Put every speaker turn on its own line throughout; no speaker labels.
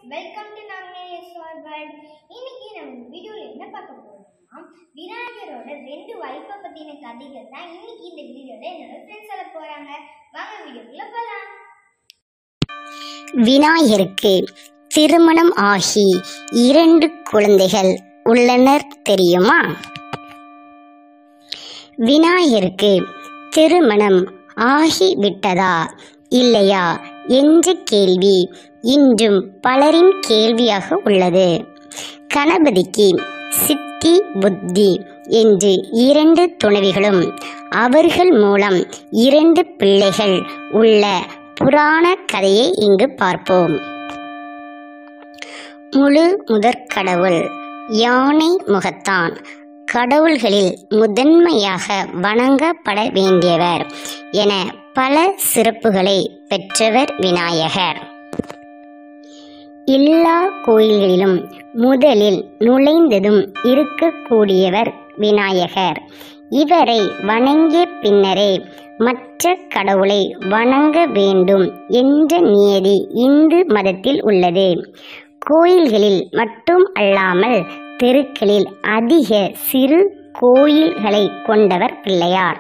welcome to nominees world இன்னைக்கு நம்ம வீடியோவில் என்ன பார்க்க போறோம்னா விநாயகரோட ரெண்டு வைஃபை பற்றின கதைகள் தான் இன்னைக்கு இந்த வீடியோவில் என்னோட ஃப்ரெண்ட்ஸ் சொல்ல போகிறாங்க வாங்க வீடியோக்குள்ள போகலாம்
விநாயகருக்கு திருமணம் ஆகி இரண்டு குழந்தைகள் உள்ளனர் தெரியுமா விநாயகருக்கு திருமணம் ஆகிவிட்டதா இல்லையா என்ற கேள்வி இன்றும் பலரின் கேள்வியாக உள்ளது கணபதிக்கு சித்தி புத்தி என்று இரண்டு துணைவிகளும் அவர்கள் மூலம் இரண்டு பிள்ளைகள் உள்ள புராண கதையை இங்கு பார்ப்போம் முழு முதற் கடவுள் யானை முகத்தான் கடவுள்களில் முதன்மையாக வணங்கப்பட வேண்டியவர் என பல சிறப்புகளை பெற்றவர் விநாயகர் எல்லா கோயில்களிலும் முதலில் நுழைந்ததும் இருக்கக்கூடியவர் விநாயகர் இவரை வணங்கிய பின்னரே மற்ற கடவுளை வணங்க வேண்டும் என்ற நியதி இந்து மதத்தில் உள்ளது கோயில்களில் மட்டும் அல்லாமல் தெருக்களில் அதிக சிறு கோயில்களை கொண்டவர் பிள்ளையார்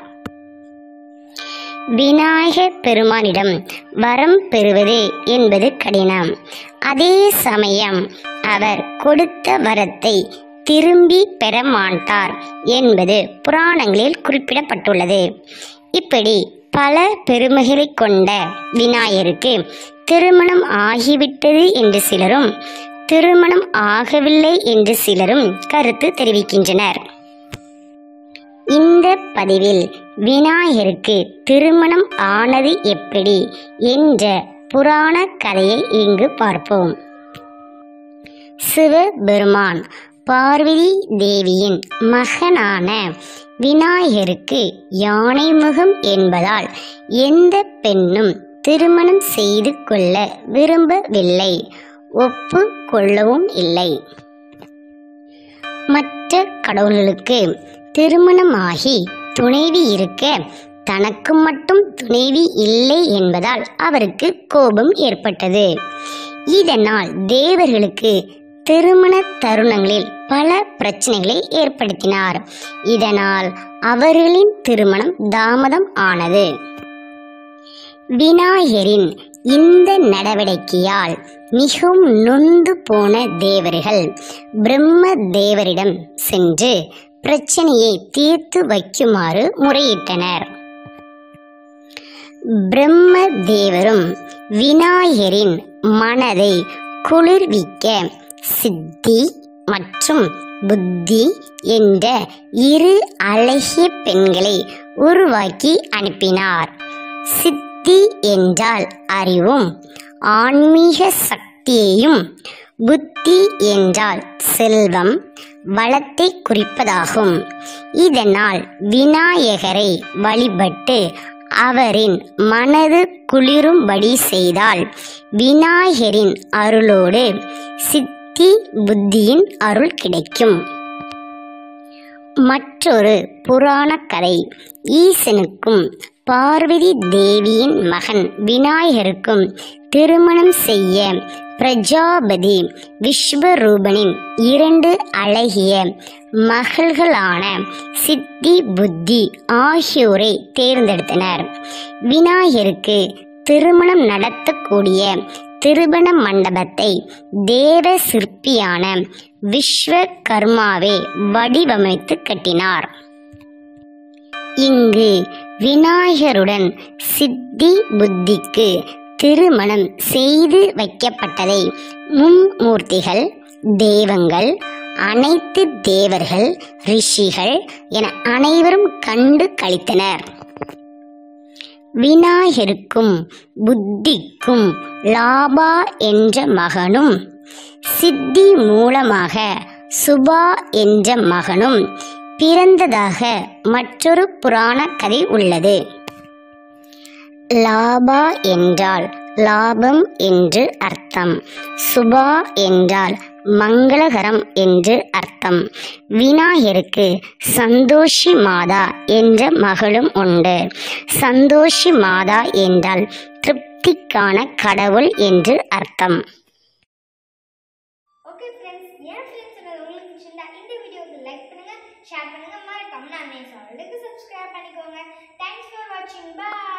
விநாயகர் பெருமானிடம் வரம் பெறுவது என்பது கடினம் அதே சமயம் அவர் கொடுத்த வரத்தை திரும்பி பெற மாட்டார் என்பது புராணங்களில் குறிப்பிடப்பட்டுள்ளது இப்படி பல பெருமைகளை கொண்ட விநாயகருக்கு திருமணம் ஆகிவிட்டது என்று சிலரும் திருமணம் ஆகவில்லை என்று சிலரும் கருத்து தெரிவிக்கின்றனர் இந்த பதிவில் விநாயகருக்கு திருமணம் ஆனது எப்படி என்ற புராண கதையை இங்கு பார்ப்போம் சிவபெருமான் பார்வதி தேவியின் மகனான விநாயகருக்கு யானை முகம் என்பதால் எந்த பெண்ணும் திருமணம் செய்து கொள்ள விரும்பவில்லை ஒப்பு கொள்ளவும் இல்லை மற்ற கடவுள்களுக்கு திருமணமாகி துணைவி இருக்க தனக்கு மட்டும் துணைவி இல்லை என்பதால் அவருக்கு கோபம் ஏற்பட்டது இதனால் தேவர்களுக்கு திருமண தருணங்களில் பல பிரச்சனைகளை ஏற்படுத்தினார் இதனால் அவர்களின் திருமணம் தாமதம் ஆனது விநாயகரின் இந்த நடவடிக்கையால் மிகவும் நொந்து போன தேவர்கள் பிரம்ம தேவரிடம் சென்று பிரச்சனையை தீர்த்து வைக்குமாறு முறையிட்டனர் பிரம்ம தேவரும் விநாயகரின் மனதை குளிர்விக்க சித்தி மற்றும் புத்தி என்ற இரு அழகிய பெண்களை உருவாக்கி அனுப்பினார் சித்தி என்றால் அறிவும் ஆன்மீக சக்தியையும் புத்தி என்றால் செல்வம் வளத்தை குறிப்பதாகும் இதனால் விநாயகரை வழிபட்டு அவரின் மனது குளிரும்படி செய்தால் விநாயகரின் அருளோடு சித்தி புத்தியின் அருள் கிடைக்கும் மற்றொரு புராண கதை ஈசனுக்கும் பார்வதி தேவியின் மகன் விநாயகருக்கும் திருமணம் செய்ய பிரஜாபதி விஸ்வரூபனின் இரண்டு அழகிய மகள்களான சித்தி புத்தி ஆகியோரை தேர்ந்தெடுத்தனர் விநாயகருக்கு திருமணம் நடத்தக்கூடிய திருமண மண்டபத்தை தேவ சிற்பியான விஸ்வகர்மாவே வடிவமைத்து கட்டினார் இங்கு விநாயகருடன் சித்தி புத்திக்கு திருமணம் செய்து வைக்கப்பட்டதை மும்மூர்த்திகள் தெய்வங்கள் அனைத்து தேவர்கள் ரிஷிகள் என அனைவரும் கண்டு கழித்தனர் விநாயகருக்கும் புத்திக்கும் லாபா என்ற மகனும் சித்தி மூலமாக சுபா என்ற மகனும் பிறந்ததாக மற்றொரு புராண கதை உள்ளது லாபா என்றால் லாபம் என்று அர்த்தம் சுபா என்றால் மங்களகரம் என்று அர்த்தம் விநாயகருக்கு சந்தோஷி மாதா என்ற மகளும் உண்டு சந்தோஷி மாதா என்றால் திருப்திக்கான கடவுள் என்று அர்த்தம்
ஓகே ஃப்ரெண்ட்ஸ் என் ஃப்ரெண்ட்ஸ் உங்களுக்கு பிடிச்சிருந்தா இந்த வீடியோக்கு லைக் பண்ணுங்க ஷேர் பண்ணுங்க மறக்காம நான் சொல்றதுக்கு சப்ஸ்கிரைப் பண்ணிக்கோங்க தேங்க்ஸ் ஃபார் வாட்சிங் பை